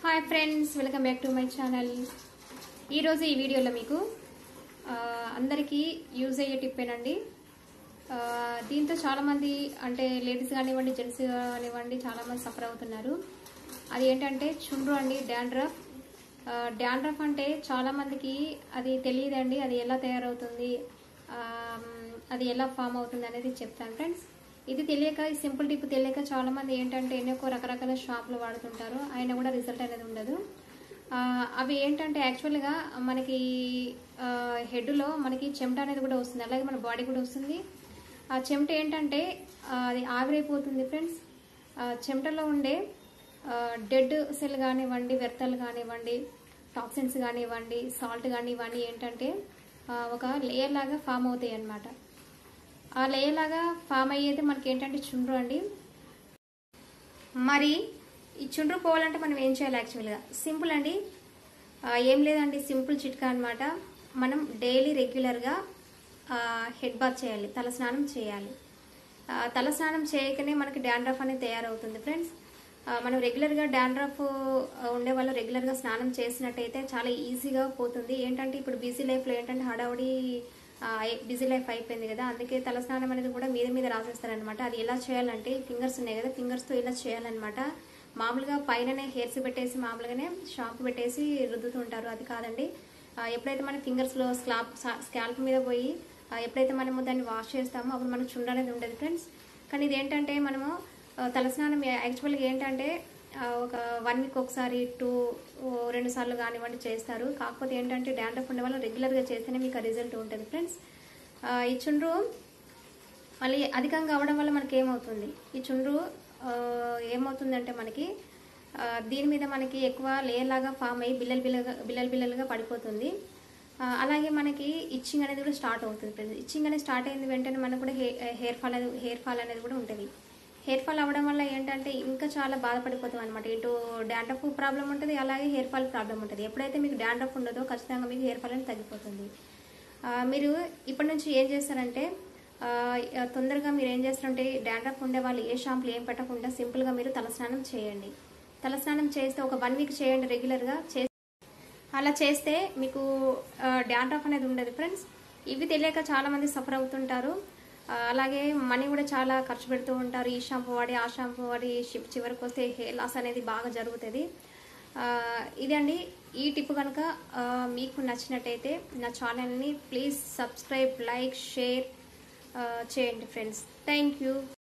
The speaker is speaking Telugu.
hi friends welcome back to my channel ఈరోజు ఈ వీడియోలో మీకు ఆ, అందరికీ యూజ్ అయ్యే టిప్పేనండి ఆ, దీంతో చాలామంది అంటే లేడీస్ కానివ్వండి జెంట్స్ కానివ్వండి చాలామంది సఫర్ అవుతున్నారు అది ఏంటంటే చుండ్రు అండి డాండ్రఫ్ డాండ్రఫ్ అంటే చాలామందికి అది తెలియదండి అది ఎలా తయారవుతుంది ఆ, అది ఎలా ఫామ్ అవుతుంది అనేది చెప్తాను ఫ్రెండ్స్ ఇది తెలియక ఈ సింపుల్ టిప్ తెలియక చాలా మంది ఏంటంటే ఎన్నో రకరకాల షాపులు వాడుతుంటారు అయినా కూడా రిజల్ట్ అనేది ఉండదు ఆ, అవి ఏంటంటే యాక్చువల్గా మనకి హెడ్లో మనకి చెమట అనేది కూడా వస్తుంది అలాగే మన బాడీ కూడా వస్తుంది ఆ చెమట ఏంటంటే ఆ, అది ఆవిరైపోతుంది ఫ్రెండ్స్ ఆ, చెమటలో ఉండే డెడ్ సెల్ కానివ్వండి వ్యర్థాలు కానివ్వండి టాక్సిన్స్ కానివ్వండి సాల్ట్ కానీ ఇవన్నీ ఏంటంటే ఆ, ఒక లేయర్ లాగా ఫామ్ అవుతాయి అన్నమాట ఆ లేయర్ లాగా ఫామ్ అయ్యేది మనకి ఏంటంటే చుండ్రు అండి మరి ఈ చుండ్రు పోవాలంటే మనం ఏం చేయాలి యాక్చువల్గా సింపుల్ అండి ఆ, ఏం లేదండి సింపుల్ చిట్కా అనమాట మనం డైలీ రెగ్యులర్గా హెడ్ బాత్ చేయాలి తలస్నానం చేయాలి ఆ, తలస్నానం చేయకనే మనకి డాండ్రఫ్ అనేది తయారవుతుంది ఫ్రెండ్స్ ఆ, మనం రెగ్యులర్గా డాండ్రఫ్ ఉండే వాళ్ళు రెగ్యులర్గా స్నానం చేసినట్టయితే చాలా ఈజీగా పోతుంది ఏంటంటే ఇప్పుడు బిజీ లైఫ్లో ఏంటంటే హడావుడి బిజీ లైఫ్ అయిపోయింది కదా అందుకే తలస్నానం అనేది కూడా మీద మీద రాసేస్తారనమాట అది ఎలా చేయాలంటే ఫింగర్స్ ఉన్నాయి కదా ఫింగర్స్తో ఇలా చేయాలన్నమాట మామూలుగా పైననే హెయిర్స్ పెట్టేసి మామూలుగానే షాంపూ పెట్టేసి రుద్దుతుంటారు అది కాదండి ఆ, ఎప్పుడైతే మన ఫింగర్స్లో స్లాప్ స్కాల్ప్ మీద పోయి ఆ, ఎప్పుడైతే మనము దాన్ని వాష్ చేస్తామో అప్పుడు మనకు చుండ అనేది ఉండదు ఫ్రెండ్స్ కానీ ఇది ఏంటంటే మనము ఆ, తలస్నానం యాక్చువల్గా ఏంటంటే ఆ, ఒక వన్ వీక్ ఒకసారి టూ రెండు సార్లు కానివ్వండి చేస్తారు కాకపోతే ఏంటంటే డాండ్రఫ్ ఉండే వాళ్ళు రెగ్యులర్గా చేస్తేనే మీకు ఆ రిజల్ట్ ఉంటుంది ఫ్రెండ్స్ ఆ, ఈ చుండ్రు మళ్ళీ అధికంగా అవడం వల్ల మనకి ఏమవుతుంది ఈ చుండ్రు ఆ, ఏమవుతుందంటే మనకి ఆ, దీని మీద మనకి ఎక్కువ లేయర్ లాగా ఫామ్ అయ్యి బిల్లలు బిల్లగా బిల్లలు బిల్లలుగా పడిపోతుంది ఆ, అలాగే మనకి ఇచ్చింగ్ అనేది కూడా స్టార్ట్ అవుతుంది ఫ్రెండ్స్ ఇచ్చింగ్ అనేది స్టార్ట్ అయిన వెంటనే మనకు కూడా హెయిర్ హెయిర్ ఫాల్ అనేది హెయిర్ ఫాల్ అనేది కూడా ఉంటుంది హెయిర్ ఫాల్ అవ్వడం వల్ల ఏంటంటే ఇంకా చాలా బాధపడిపోతాం అనమాట ఇటు డాండ్రఫ్ ప్రాబ్లం ఉంటుంది అలాగే హెయిర్ ఫాల్ ప్రాబ్లం ఉంటుంది ఎప్పుడైతే మీకు డాండ్రఫ్ ఉండదో ఖచ్చితంగా మీకు హెయిర్ ఫాల్ అనేది తగ్గిపోతుంది ఆ, మీరు ఇప్పటి నుంచి ఏం చేస్తారంటే ఆ, తొందరగా మీరు ఏం చేస్తారంటే డాండ్రఫ్ ఉండే వాళ్ళు ఏ షాంపులు ఏం పెట్టకుండా సింపుల్గా మీరు తలస్నానం చేయండి తలస్నానం చేస్తే ఒక వన్ వీక్ చేయండి రెగ్యులర్గా చే అలా చేస్తే మీకు డాండ్రఫ్ అనేది ఉండదు ఫ్రెండ్స్ ఇవి తెలియక చాలా మంది సఫర్ అవుతుంటారు ఆ, అలాగే మనీ కూడా చాలా ఖర్చు పెడుతూ ఉంటారు ఈ షాంపూ వాడి ఆ షాంపూ వాడి షిప్ చివరికి వస్తే హెయిర్ లాస్ అనేది బాగా జరుగుతుంది ఆ, ఇదండి ఈ టిప్ కనుక ఆ, మీకు నచ్చినట్టయితే నా ఛానల్ని ప్లీజ్ సబ్స్క్రైబ్ లైక్ షేర్ చేయండి ఫ్రెండ్స్ థ్యాంక్ యూ